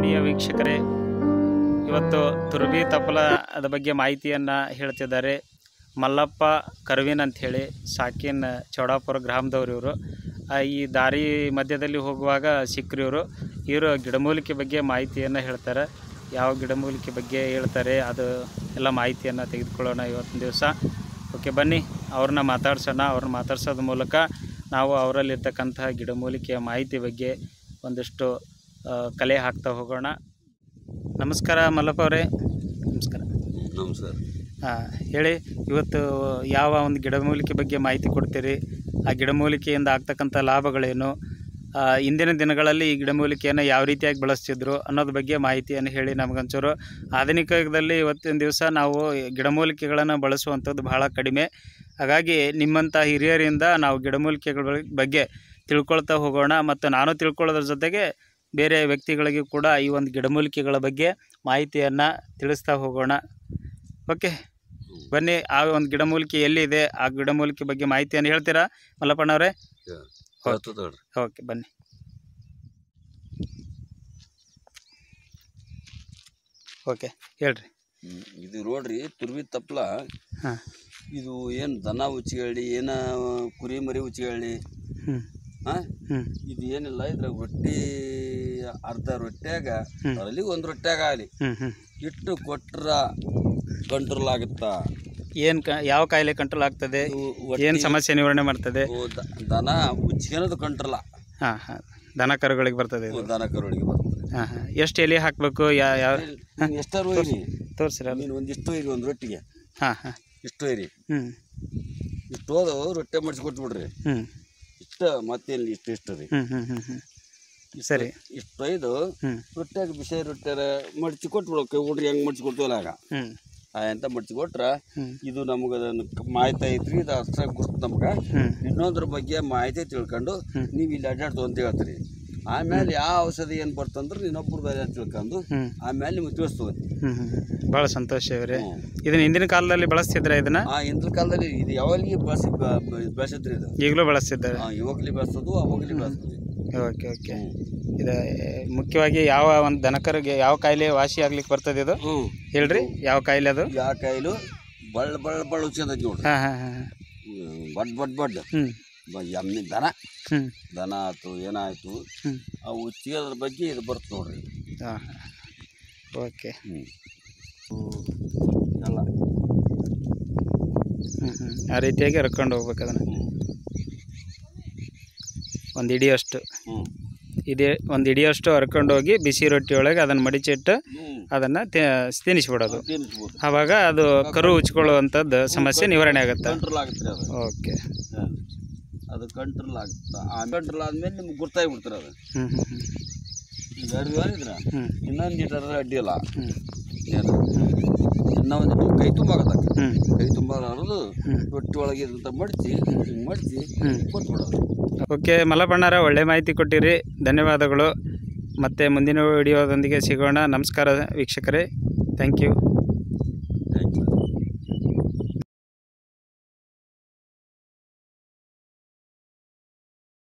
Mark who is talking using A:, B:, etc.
A: ಆತ್ಮೀಯ ವೀಕ್ಷಕರೇ ಇವತ್ತು ತುರ್ಬಿ ತಪ್ಪಲದ ಬಗ್ಗೆ ಮಾಹಿತಿಯನ್ನು ಹೇಳ್ತಿದ್ದಾರೆ ಮಲ್ಲಪ್ಪ ಕರ್ವಿನ್ ಅಂಥೇಳಿ ಸಾಕಿನ್ ಚೌಡಾಪುರ ಗ್ರಾಮದವ್ರು ಇವರು ಆ, ಈ ದಾರಿ ಮಧ್ಯದಲ್ಲಿ ಹೋಗುವಾಗ ಸಿಕ್ಕರು ಇವರು ಇವರು ಗಿಡಮೂಲಿಕೆ ಬಗ್ಗೆ ಮಾಹಿತಿಯನ್ನು ಹೇಳ್ತಾರೆ ಯಾವ ಗಿಡಮೂಲಿಕೆ ಬಗ್ಗೆ ಹೇಳ್ತಾರೆ ಅದು ಎಲ್ಲ ಮಾಹಿತಿಯನ್ನು ತೆಗೆದುಕೊಳ್ಳೋಣ ಇವತ್ತಿನ ದಿವಸ ಓಕೆ ಬನ್ನಿ ಅವ್ರನ್ನ ಮಾತಾಡ್ಸೋಣ ಅವ್ರನ್ನ ಮಾತಾಡ್ಸೋದ್ರ ಮೂಲಕ ನಾವು ಅವರಲ್ಲಿರ್ತಕ್ಕಂತಹ ಗಿಡಮೂಲಿಕೆಯ ಮಾಹಿತಿ ಬಗ್ಗೆ ಒಂದಿಷ್ಟು ಆ, ಕಲೆ ಹಾಕ್ತಾ ಹೋಗೋಣ ನಮಸ್ಕಾರ ಮಲ್ಲಪ್ಪ ಅವರೇ ನಮಸ್ಕಾರ
B: ನಮಸ್ಕಾರ
A: ಹಾಂ ಹೇಳಿ ಇವತ್ತು ಯಾವ ಒಂದು ಗಿಡಮೂಲಿಕೆ ಬಗ್ಗೆ ಮಾಹಿತಿ ಕೊಡ್ತೀರಿ ಆ ಗಿಡಮೂಲಿಕೆಯಿಂದ ಆಗ್ತಕ್ಕಂಥ ಲಾಭಗಳೇನು ಆ, ಇಂದಿನ ದಿನಗಳಲ್ಲಿ ಈ ಗಿಡಮೂಲಿಕೆಯನ್ನು ಯಾವ ರೀತಿಯಾಗಿ ಬಳಸ್ತಿದ್ರು ಅನ್ನೋದ್ರ ಬಗ್ಗೆ ಮಾಹಿತಿಯನ್ನು ಹೇಳಿ ನಮಗೊಂಚೂರು ಆಧುನಿಕ ಯುಗದಲ್ಲಿ ಇವತ್ತಿನ ದಿವಸ ನಾವು ಗಿಡಮೂಲಿಕೆಗಳನ್ನು ಬಳಸುವಂಥದ್ದು ಬಹಳ ಕಡಿಮೆ ಹಾಗಾಗಿ ನಿಮ್ಮಂಥ ಹಿರಿಯರಿಂದ ನಾವು ಗಿಡಮೂಲಿಕೆಗಳ ಬಗ್ಗೆ ತಿಳ್ಕೊಳ್ತಾ ಹೋಗೋಣ ಮತ್ತು ನಾನು ತಿಳ್ಕೊಳ್ಳೋದ್ರ ಜೊತೆಗೆ ಬೇರೆ ವ್ಯಕ್ತಿಗಳಿಗೂ ಕೂಡ ಈ ಒಂದು ಗಿಡಮೂಲಿಕೆಗಳ ಬಗ್ಗೆ ಮಾಹಿತಿಯನ್ನು ತಿಳಿಸ್ತಾ ಹೋಗೋಣ ಓಕೆ ಬನ್ನಿ ಆ ಒಂದು ಗಿಡಮೂಲಿಕೆ ಎಲ್ಲಿದೆ ಆ ಗಿಡಮೂಲಿಕೆ ಬಗ್ಗೆ ಮಾಹಿತಿಯನ್ನು ಹೇಳ್ತೀರಾ ಮಲ್ಲಪ್ಪಣ್ಣವರೇ
B: ಹೇಳ್ತದ ನೋಡ್ರಿ
A: ಓಕೆ ಬನ್ನಿ ಓಕೆ ಹೇಳ್ರಿ
B: ಹ್ಮ್. ಇದು ನೋಡ್ರಿ ತುರ್ವಿ ತಪ್ಪಲ
A: ಹಾಂ
B: ಇದು ಏನು ದನ ಉಚ್ಚಿಗಳ್ಳಿ ಏನ ಕುರಿ ಮರಿ ಉಚ್ಚಿಗಳ್ಳಿ
A: ಹ್ಞೂ
B: ಹಾ
A: ಹ್ಞೂ
B: ಇದು ಏನಿಲ್ಲ ಇದ್ರಾಗ ರೊಟ್ಟಿ ಅರ್ಧ ರೊಟ್ಟ್ಯಾಗ
A: ಹ್ಮ್.
B: ಅದರಲ್ಲಿ ಒಂದು ರೊಟ್ಟ್ಯಾಗ ಆಗಲಿ
A: ಹ್ಞೂ ಹ್ಞೂ
B: ಇಟ್ಟು ಕೊಟ್ರ ಕಂಟ್ರೋಲ್ ಆಗುತ್ತಾ
A: ಏನು ಕ ಯಾವ ಕಾಯಿಲೆ ಕಂಟ್ರೋಲ್ ಆಗ್ತದೆ
B: ಇದು
A: ಏನು
B: ಒಟ್ಟಿ-
A: ಸಮಸ್ಯೆ ನಿವಾರಣೆ ಮಾಡ್ತದೆ
B: ಓ, ದ- ದನ ಉಚ್ಚಿಗೆನದು ಕಂಟ್ರೋಲ
A: ಹಾಂ ಹಾಂ ದನ ಕರುಗಳಿಗೆ ಬರ್ತದೆ ಇದು
B: ದನ ಕರುಳಿಗೆ ಬರ್ತದೆ
A: ಹಾಂ ಹಾಂ ಎಷ್ಟು ಎಲೆ ಹಾಕಬೇಕು ಯಾ ಯಾವ
B: ನೀನು ಎಷ್ಟಾರು ಒಯ್ರಿ
A: ತೋರಿಸಿರಲ್ಲ
B: ನೀನು ಒಂದಿಷ್ಟು ಒಯ್ರಿ ಒಂದು ರೊಟ್ಟಿಗೆ
A: ಹಾಂ ಹಾಂ
B: ಇಷ್ಟು ಒಯ್ರಿ
A: ಹ್ಞೂ
B: ಇಷ್ಟು ಹೋದು ರೊಟ್ಟೆ ಮಾಡಿಸಿ ಕೊಟ್ಬಿಡ್ರಿ
A: ಹ್ಞೂ
B: ಇಷ್ಟ ಮತ್ತೇನು ಇಷ್ಟು ಇಷ್ಟು ರೀ
A: ಹ್ಞೂ ಹ್ಞೂ ಹ್ಞೂ ಹ್ಞೂ ಸರಿ
B: ಇಷ್ಟು ಒಯ್ದು
A: ಹ್ಞೂ
B: ರೊಟ್ಟ್ಯಾಗ ಬಿಸಿ ರೊಟ್ಟ್ಯಾರ ಮಡ್ಚಿ ಕೊಟ್ಬಿಡೋಕೆ ಹುಡ್ರಿ ಹೆಂಗೆ ಮಡ್ಚಿ ಕೊಡ್ತೀವಲ್ಲ ಆಗ
A: ಹ್ಞೂ
B: ಆ ಎಂತ ಮಡ್ಚಿ ಕೊಟ್ರೆ
A: ಹ್ಞೂ
B: ಇದು ನಮಗೆ ಅದನ್ನು ಕ- ಮಾಹಿತಿ ಐತ್ರಿ ಇದು ಅಷ್ಟ ಗುರ್ತು ನಮ್ಗೆ
A: ಹ್ಞೂ
B: ಇನ್ನೊಂದ್ರ ಬಗ್ಗೆ ಮಾಹಿತಿ ತಿಳ್ಕೊಂಡು
A: ಹ್ಮ್.
B: ನೀವು ಇಲ್ಲಿ ಅಡ್ಡಾಡ್ತು ಅಂತ ಹೇಳ್ತೀರಿ ಆಮೇಲೆ ಯಾವ ಔಷಧಿ ಏನು ಬರ್ತಂದ್ರೆ ಇನ್ನೊಬ್ರದ್ದು ಅದೇ ತಿಳ್ಕೊಂಡು
A: ಹ್ಞೂ
B: ಆಮೇಲೆ ನಿಮ್ಗೆ ತಿಳಿಸ್ತದೆ
A: ಹ್ಞೂ ಹ್ಞೂ ಭಾಳ ಸಂತೋಷ ಇವರೇ
B: ಹ್ಞೂ.
A: ಇದನ್ನ ಹಿಂದಿನ ಕಾಲದಲ್ಲಿ ಬಳಸ್ತಿದ್ರ ಇದನ್ನ
B: ಆ ಹಿಂದಿನ ಕಾಲದಲ್ಲಿ ಇದು ಯಾವಾಗಲಿಗೆ ಬಳಸಿ ಬೆಳೆಸಿದ್ರಿ ಇದು
A: ಈಗಲೂ ಬಳಸ್ತಿದ್ದಾರೆ
B: ಆ, ಇವಾಗಲಿ ಬೆಳೆಸೋದು ಅವಾಗಲಿ ಬೆಳೆಸ್ತದೆ
A: ಓಕೆ ಓಕೆ ಇದು ಮುಖ್ಯವಾಗಿ ಯಾವ ಒಂದು ದನಕರಿಗೆ ಯಾವ ಕಾಯಿಲೆ ವಾಸಿ ಆಗ್ಲಿಕ್ಕೆ ಬರ್ತದೆ ಇದು
B: ಹ್ಞೂ
A: ಹೇಳ್ರಿ ಯಾವ ಕಾಯಿಲೆ ಅದು
B: ಯಾವ ಕಾಯಿಲು ಬಳ್ಳ ಬಳ್ಳ ಬಳ್ಳ ಉಚ್ಚಂದೈತಿ ನೋಡ್ರಿ
A: ಹಾಂ ಹಾಂ ಹಾಂ
B: ಹ್ಮ್, ಬಡ್ ಬಡ್ ಬಡ್
A: ಹ್ಞೂ
B: ಬ- ಎಮ್ಮೆ ದನ
A: ಹ್ಞೂ
B: ದನ ಆಯ್ತು ಏನಾಯ್ತು
A: ಹ್ಞೂ
B: ಆ ಉಚ್ಚಿಗೆದ್ರ ಬಗ್ಗೆ ಇದು ಬರ್ತ ನೋಡ್ರಿ
A: ಹಾಂ ಓಕೆ
B: ಹ್ಞೂ ಎಲ್ಲ
A: ಹ್ಞೂ ಹ್ಞೂ ಆ ರೀತಿಯಾಗಿ ಹರ್ಕೊಂಡು ಹೋಗ್ಬೇಕು ಅದನ್ನು
B: ಹ್ಞೂ
A: ಒಂದು ಇಡಿಯಷ್ಟು
B: ಹ್ಞೂ
A: ಇದೇ ಒಂದು ಇಡಿಯಷ್ಟು ಹರ್ಕೊಂಡು ಹೋಗಿ ಬಿಸಿ ರೊಟ್ಟಿ ಒಳಗೆ ಅದನ್ನು ಮಡಿಚಿಟ್ಟು
B: ಹ್ಞೂ
A: ಅದನ್ನು ತಿನ್ನಿಸ್ಬಿಡೋದು
B: ತಿನ್ನಿಸ್ಬೋದು
A: ಆವಾಗ ಅದು ಕರು ಉಚ್ಕೊಳ್ಳುವಂಥದ್ದು ಸಮಸ್ಯೆ ನಿವಾರಣೆ ಆಗುತ್ತೆ
B: ಕಂಟ್ರೋಲ್ ಆಗುತ್ತೆ ಅದು
A: ಓಕೆ
B: ಹ್ಮ್. ಅದು ಕಂಟ್ರೋಲ್ ಆಗುತ್ತೆ ಆ ಕಂಟ್ರೋಲ್ ಆದ್ಮೇಲೆ ನಿಮ್ಗೆ ಗುರ್ತಾಗಿ ಬಿಡ್ತಾರೆ ಅದು
A: ಹ್ಞೂ ಹ್ಞೂ ಹ್ಞೂ
B: ಈಗ ಎರಡು ಹೇಳಿದ್ರ
A: ಹ್ಞೂ
B: ಇನ್ನೊಂದು ಇಟ್ಟರ ಅಡ್ಡಿ ಇಲ್ಲ
A: ಹ್ಞೂ
B: ಏನು ಇನ್ನೊಂದು ಇಟ್ಟು ಕೈ ತುಂಬ ಆಗತ್ತೆ
A: ಹ್ಞೂ
B: ಕೈ ತುಂಬ ಹರಿದು
A: ಹ್ಮ್.
B: ರೊಟ್ಟಿ ಒಳಗೆ ಇದಂತ ಮಡಚಿ ಹಿಂಗೆ ಮಡಚಿ
A: ಹ್ಮ್.
B: ಕೊಟ್ಬಿಡೋದು
A: ಓಕೆ ಮಲ್ಲಬಣ್ಣರ ಒಳ್ಳೆ ಮಾಹಿತಿ ಕೊಟ್ಟಿರಿ ಧನ್ಯವಾದಗಳು ಮತ್ತು ಮುಂದಿನ ವಿಡಿಯೋದೊಂದಿಗೆ ಸಿಗೋಣ ನಮಸ್ಕಾರ ವೀಕ್ಷಕರೇ ಥ್ಯಾಂಕ್ ಯು
B: ಥ್ಯಾಂಕ್ ಯು